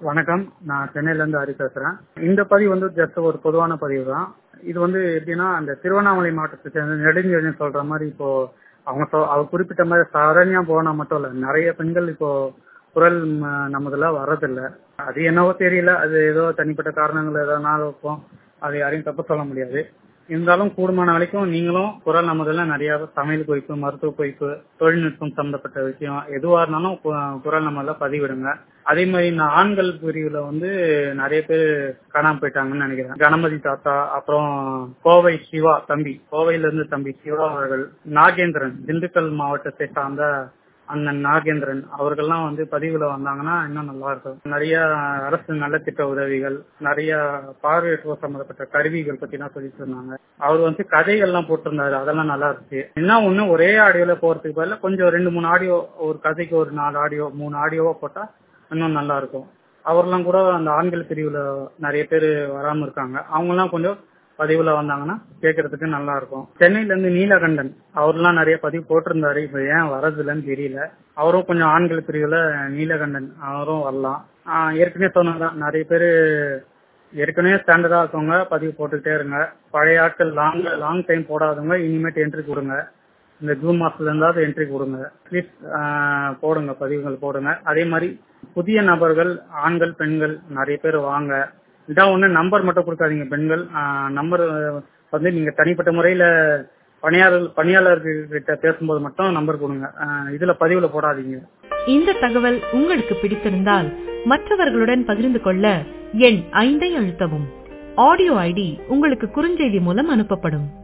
வணக்கம் நான் சென்னையில இருந்து ஹரி பேசுறேன் இந்த பதிவு வந்து ஜஸ்ட் ஒரு பொதுவான பதிவு தான் இது வந்து எப்படின்னா அந்த திருவண்ணாமலை மாவட்டத்தை சேர்ந்த நெடுஞ்செழியன் சொல்ற மாதிரி இப்போ அவங்க சொ- அவர் குறிப்பிட்ட மாதிரி சரண்யா போனா மட்டும் இல்ல நிறைய பெண்கள் இப்போ குரல் ம- நமதுல வர்றதில்ல அது என்னவோ தெரியல அது ஏதோ தனிப்பட்ட காரணங்கள் எதனால இருக்கும் அது யாரையும் தப்பு சொல்ல முடியாது இருந்தாலும் கூடுமான வரைக்கும் நீங்களும் குரல் நமதுல நிறைய சமையல் குறிப்பு மருத்துவ குறிப்பு தொழில்நுட்பம் சம்பந்தப்பட்ட விஷயம் எதுவா இருந்தாலும் கு- குரல் நம்மள பதிவிடுங்க அதே மாதிரி இந்த ஆண்கள் பிரிவுல வந்து நிறைய பேர் காணாம போயிட்டாங்கன்னு நினைக்கிறேன் கணபதி தாத்தா அப்புறம் கோவை சிவா தம்பி கோவையில இருந்து தம்பி சிவா அவர்கள் நாகேந்திரன் திண்டுக்கல் மாவட்டத்தை சார்ந்த அண்ணன் நாகேந்திரன் அவர்கள்லாம் வந்து பதிவுல வந்தாங்கன்னா இன்னும் நல்லா இருக்கும் நிறைய அரசு நலத்திட்ட உதவிகள் நிறைய பார்வையற்றோர் சம்பந்தப்பட்ட கருவிகள் பத்தி எல்லாம் சொல்லிட்டு இருந்தாங்க அவர் வந்து கதைகள்லாம் போட்டிருந்தாரு அதெல்லாம் நல்லா இருந்துச்சு என்ன ஒண்ணு ஒரே ஆடியோல போறதுக்கு பதிலா கொஞ்சம் ரெண்டு மூணு ஆடியோ ஒரு கதைக்கு ஒரு நாலு ஆடியோ மூணு ஆடியோவா போட்டா இன்னும் நல்லா இருக்கும் அவர்லாம் கூட அந்த ஆண்கள் பிரிவுல நிறைய பேர் வராம இருக்காங்க அவங்க எல்லாம் கொஞ்சம் பதிவுல வந்தாங்கன்னா கேட்கறதுக்கு நல்லா இருக்கும் சென்னையில இருந்து நீலகண்டன் அவர்லாம் நிறைய பதிவு போட்டிருந்தாரு இப்ப ஏன் வரதில்லைன்னு தெரியல அவரும் கொஞ்சம் ஆண்கள் பிரிவுல நீலகண்டன் அவரும் வரலாம் ஆஹ் ஏற்கனவே சொன்னதான் நிறைய பேரு ஏற்கனவே ஸ்டாண்டர்டா இருக்கவங்க பதிவு போட்டுக்கிட்டே இருங்க பழைய ஆட்கள் லாங் லாங் டைம் போடாதவங்க இனிமேட் என்ட்ரி கொடுங்க இந்த ஜூன் மாசத்துல இருந்தாவது என்ட்ரி கொடுங்க ப்ளீஸ் போடுங்க பதிவுகள் போடுங்க அதே மாதிரி புதிய நபர்கள் ஆண்கள் பெண்கள் நிறைய பேர் வாங்க இதான் ஒண்ணு நம்பர் மட்டும் கொடுக்காதீங்க பெண்கள் நம்பர் வந்து நீங்க தனிப்பட்ட முறையில பணியாளர் பணியாளர்கிட்ட பேசும்போது மட்டும் நம்பர் கொடுங்க ஆஹ் இதுல பதிவுல போடாதீங்க இந்த தகவல் உங்களுக்கு பிடித்திருந்தால் மற்றவர்களுடன் பகிர்ந்து கொள்ள எண் ஐந்தை அழுத்தவும் ஆடியோ ஐடி உங்களுக்கு குறுஞ்செய்தி மூலம் அனுப்பப்படும்